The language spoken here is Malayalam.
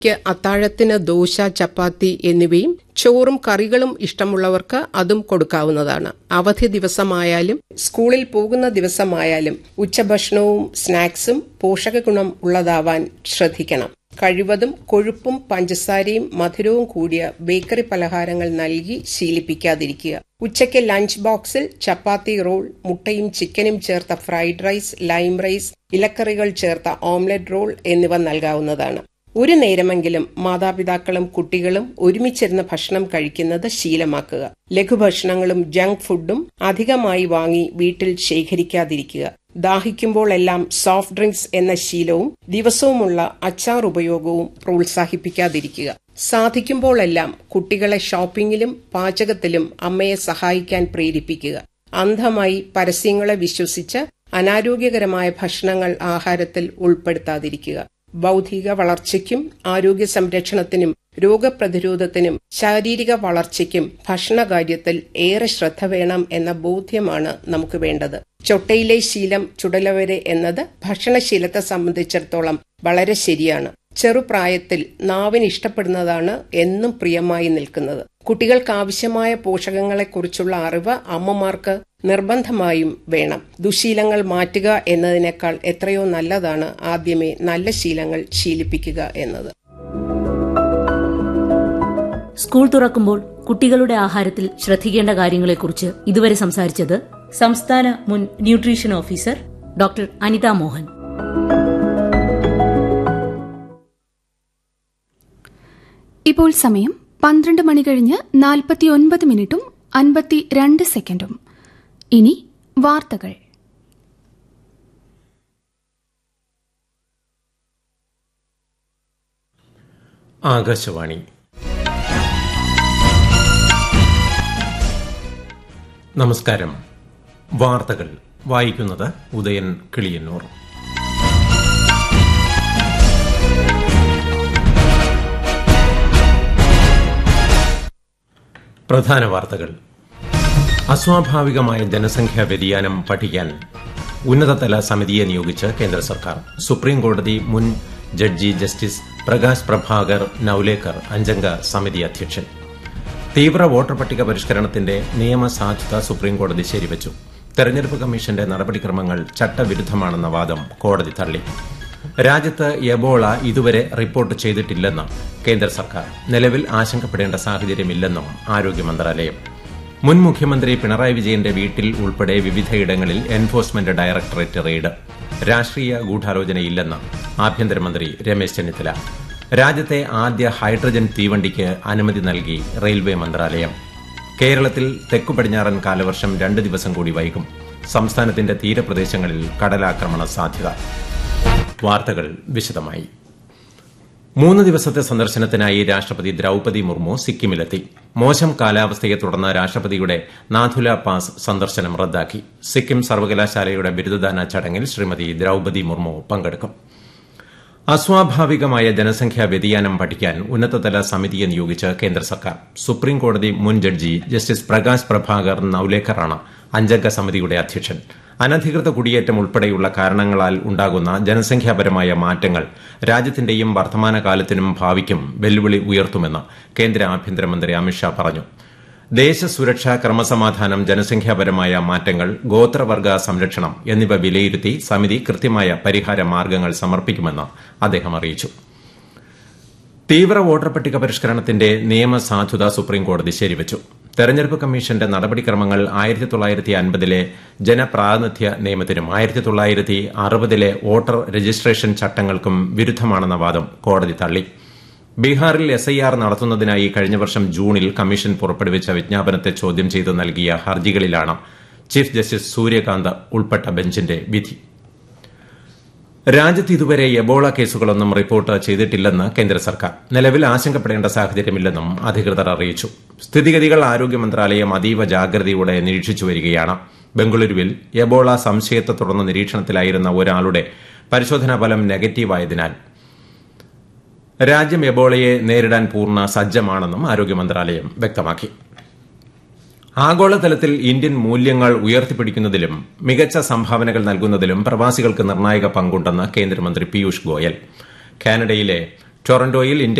ക്ക് അത്താഴത്തിന് ദോശ ചപ്പാത്തി എന്നിവയും ചോറും കറികളും ഇഷ്ടമുള്ളവർക്ക് അതും കൊടുക്കാവുന്നതാണ് അവധി ദിവസമായാലും സ്കൂളിൽ പോകുന്ന ദിവസമായാലും ഉച്ചഭക്ഷണവും സ്നാക്സും പോഷകഗുണം ഉള്ളതാവാൻ ശ്രദ്ധിക്കണം കഴിവതും കൊഴുപ്പും പഞ്ചസാരയും മധുരവും കൂടിയ ബേക്കറി പലഹാരങ്ങൾ നൽകി ശീലിപ്പിക്കാതിരിക്കുക ഉച്ചയ്ക്ക് ലഞ്ച് ബോക്സിൽ ചപ്പാത്തി റോൾ മുട്ടയും ചിക്കനും ചേർത്ത ഫ്രൈഡ് റൈസ് ലൈം റൈസ് ഇലക്കറികൾ ചേർത്ത ഓംലെറ്റ് റോൾ എന്നിവ നൽകാവുന്നതാണ് ഒരു നേരമെങ്കിലും മാതാപിതാക്കളും കുട്ടികളും ഒരുമിച്ചിരുന്ന് ഭക്ഷണം കഴിക്കുന്നത് ശീലമാക്കുക ലഘുഭക്ഷണങ്ങളും ജങ്ക് ഫുഡും അധികമായി വാങ്ങി വീട്ടിൽ ശേഖരിക്കാതിരിക്കുക ദാഹിക്കുമ്പോഴെല്ലാം സോഫ്റ്റ് ഡ്രിങ്ക്സ് എന്ന ശീലവും ദിവസവുമുള്ള അച്ചാർ ഉപയോഗവും പ്രോത്സാഹിപ്പിക്കാതിരിക്കുക സാധിക്കുമ്പോഴെല്ലാം കുട്ടികളെ ഷോപ്പിംഗിലും പാചകത്തിലും അമ്മയെ സഹായിക്കാൻ പ്രേരിപ്പിക്കുക അന്ധമായി പരസ്യങ്ങളെ വിശ്വസിച്ച് അനാരോഗ്യകരമായ ഭക്ഷണങ്ങൾ ആഹാരത്തിൽ ഉൾപ്പെടുത്താതിരിക്കുക ബൗദ്ധിക വളർച്ചയ്ക്കും ആരോഗ്യ സംരക്ഷണത്തിനും രോഗപ്രതിരോധത്തിനും ശാരീരിക വളർച്ചയ്ക്കും ഭക്ഷണകാര്യത്തിൽ ഏറെ ശ്രദ്ധ വേണം എന്ന ബോധ്യമാണ് നമുക്ക് വേണ്ടത് ചൊട്ടയിലെ ശീലം ചുടലവരെ എന്നത് ഭക്ഷണശീലത്തെ സംബന്ധിച്ചിടത്തോളം വളരെ ശരിയാണ് ചെറുപ്രായത്തിൽ നാവിന് ഇഷ്ടപ്പെടുന്നതാണ് എന്നും പ്രിയമായി നിൽക്കുന്നത് കുട്ടികൾക്ക് ആവശ്യമായ പോഷകങ്ങളെക്കുറിച്ചുള്ള അറിവ് അമ്മമാർക്ക് നിർബന്ധമായും വേണം ദുശീലങ്ങൾ മാറ്റുക എന്നതിനേക്കാൾ എത്രയോ നല്ലതാണ് ആദ്യമേ നല്ല ശീലങ്ങൾ ശീലിപ്പിക്കുക എന്നത് സ്കൂൾ തുറക്കുമ്പോൾ കുട്ടികളുടെ ആഹാരത്തിൽ ശ്രദ്ധിക്കേണ്ട കാര്യങ്ങളെക്കുറിച്ച് ഇതുവരെ സംസാരിച്ചത് സംസ്ഥാന മുൻ nutrition officer doctor Anitha Mohan ഇപ്പോൾ സമയം പന്ത്രണ്ട് മണി കഴിഞ്ഞ് നാൽപ്പത്തിയൊൻപത് മിനിറ്റും അൻപത്തി രണ്ട് സെക്കൻഡും ഇനി വാർത്തകൾ ആകാശവാണി നമസ്കാരം വാർത്തകൾ വായിക്കുന്നത് ഉദയൻ കിളിയന്നൂർ പ്രധാന വാർത്തകൾ അസ്വാഭാവികമായ ജനസംഖ്യാ വ്യതിയാനം പഠിക്കാൻ ഉന്നതതല സമിതിയെ നിയോഗിച്ച് കേന്ദ്ര സർക്കാർ സുപ്രീം കോടതി മുൻ ജഡ്ജി ജസ്റ്റിസ് പ്രകാശ് പ്രഭാകർ നൌലേക്കർ അഞ്ചംഗ സമിതി അധ്യക്ഷൻ തീവ്ര വോട്ടർ പട്ടിക പരിഷ്കരണത്തിന്റെ നിയമസാധുത സുപ്രീം കോടതി ശരിവച്ചു തെരഞ്ഞെടുപ്പ് കമ്മീഷന്റെ നടപടിക്രമങ്ങൾ ചട്ടവിരുദ്ധമാണെന്ന വാദം കോടതി തള്ളി രാജ്യത്ത് എബോള ഇതുവരെ റിപ്പോർട്ട് ചെയ്തിട്ടില്ലെന്ന് കേന്ദ്ര സർക്കാർ നിലവിൽ ആശങ്കപ്പെടേണ്ട സാഹചര്യമില്ലെന്നും ആരോഗ്യ മന്ത്രാലയം മുൻ മുഖ്യമന്ത്രി പിണറായി വിജയന്റെ വീട്ടിൽ ഉൾപ്പെടെ വിവിധയിടങ്ങളിൽ എൻഫോഴ്സ്മെന്റ് ഡയറക്ടറേറ്റ് റെയ്ഡ് രാഷ്ട്രീയ ഗൂഢാലോചനയില്ലെന്ന് ആഭ്യന്തരമന്ത്രി രമേശ് ചെന്നിത്തല രാജ്യത്തെ ആദ്യ ഹൈഡ്രജൻ തീവണ്ടിക്ക് അനുമതി നൽകി റെയിൽവേ മന്ത്രാലയം കേരളത്തിൽ തെക്കു പടിഞ്ഞാറൻ കാലവർഷം രണ്ട് ദിവസം കൂടി വൈകും സംസ്ഥാനത്തിന്റെ തീരപ്രദേശങ്ങളിൽ കടലാക്രമണ സാധ്യത വാർത്തകൾ വിശദമായി മൂന്ന് ദിവസത്തെ സന്ദർശനത്തിനായി രാഷ്ട്രപതി ദ്രൌപതി മുർമു സിക്കിമിലെത്തി മോശം കാലാവസ്ഥയെ തുടർന്ന് രാഷ്ട്രപതിയുടെ നാഥുല പാസ് സന്ദർശനം റദ്ദാക്കി സിക്കിം സർവകലാശാലയുടെ ബിരുദദാന ചടങ്ങിൽ ശ്രീമതി ദ്രൌപതി മുർമു പങ്കെടുക്കും അസ്വാഭാവികമായ ജനസംഖ്യാ വ്യതിയാനം പഠിക്കാൻ ഉന്നതതല സമിതിയെ നിയോഗിച്ച് കേന്ദ്ര സർക്കാർ സുപ്രീം കോടതി മുൻ ജഡ്ജി ജസ്റ്റിസ് പ്രകാശ് പ്രഭാകർ നൌലേക്കറാണ് അഞ്ചംഗ സമിതിയുടെ അധ്യക്ഷൻ അനധികൃത കുടിയേറ്റം ഉൾപ്പെടെയുള്ള കാരണങ്ങളാൽ ഉണ്ടാകുന്ന ജനസംഖ്യാപരമായ മാറ്റങ്ങൾ രാജ്യത്തിന്റെയും വർത്തമാനകാലത്തിനും ഭാവിക്കും വെല്ലുവിളി ഉയർത്തുമെന്ന് കേന്ദ്ര ആഭ്യന്തരമന്ത്രി അമിത്ഷാ പറഞ്ഞു ദേശസുരക്ഷ ക്രമസമാധാനം ജനസംഖ്യാപരമായ മാറ്റങ്ങൾ ഗോത്രവർഗ സംരക്ഷണം എന്നിവ വിലയിരുത്തി സമിതി കൃത്യമായ പരിഹാര മാർഗ്ഗങ്ങൾ സമർപ്പിക്കുമെന്ന് അദ്ദേഹം അറിയിച്ചു തീവ്ര വോട്ടർ പട്ടിക പരിഷ്കരണത്തിന്റെ നിയമസാധുത സുപ്രീംകോടതി ശരിവച്ചു തെരഞ്ഞെടുപ്പ് കമ്മീഷന്റെ നടപടിക്രമങ്ങൾ ആയിരത്തി തൊള്ളായിരത്തി അൻപതിലെ ജനപ്രാതിനിധ്യ നിയമത്തിനും ആയിരത്തി തൊള്ളായിരത്തി അറുപതിലെ വോട്ടർ രജിസ്ട്രേഷൻ ചട്ടങ്ങൾക്കും വിരുദ്ധമാണെന്ന വാദം കോടതി തള്ളി ബീഹാറിൽ എസ് ഐ ആർ നടത്തുന്നതിനായി കഴിഞ്ഞ വർഷം ജൂണിൽ കമ്മീഷൻ പുറപ്പെടുവിച്ച വിജ്ഞാപനത്തെ ചോദ്യം ചെയ്ത് നൽകിയ ഹർജികളിലാണ് ചീഫ് ജസ്റ്റിസ് സൂര്യകാന്ത് ഉൾപ്പെട്ട ബെഞ്ചിന്റെ വിധി രാജ്യത്ത് ഇതുവരെ എബോള കേസുകളൊന്നും റിപ്പോർട്ട് ചെയ്തിട്ടില്ലെന്ന് കേന്ദ്ര സർക്കാർ നിലവിൽ ആശങ്കപ്പെടേണ്ട സാഹചര്യമില്ലെന്നും അധികൃതർ അറിയിച്ചു സ്ഥിതിഗതികൾ ആരോഗ്യ മന്ത്രാലയം അതീവ ജാഗ്രതയോടെ നിരീക്ഷിച്ചു വരികയാണ് ബംഗളൂരുവിൽ എബോള സംശയത്തെ തുടർന്ന് നിരീക്ഷണത്തിലായിരുന്ന ഒരാളുടെ പരിശോധനാ ഫലം നെഗറ്റീവായതിനാൽ രാജ്യം എബോളയെ നേരിടാൻ പൂർണ്ണ സജ്ജമാണെന്നും ആരോഗ്യ മന്ത്രാലയം വ്യക്തമാക്കി ആഗോളതലത്തിൽ ഇന്ത്യൻ മൂല്യങ്ങൾ ഉയർത്തിപ്പിടിക്കുന്നതിലും മികച്ച സംഭാവനകൾ നൽകുന്നതിലും പ്രവാസികൾക്ക് നിർണായക പങ്കുണ്ടെന്ന് കേന്ദ്രമന്ത്രി പീയൂഷ് ഗോയൽ കാനഡയിലെ ടൊറന്റോയിൽ ഇന്ത്യ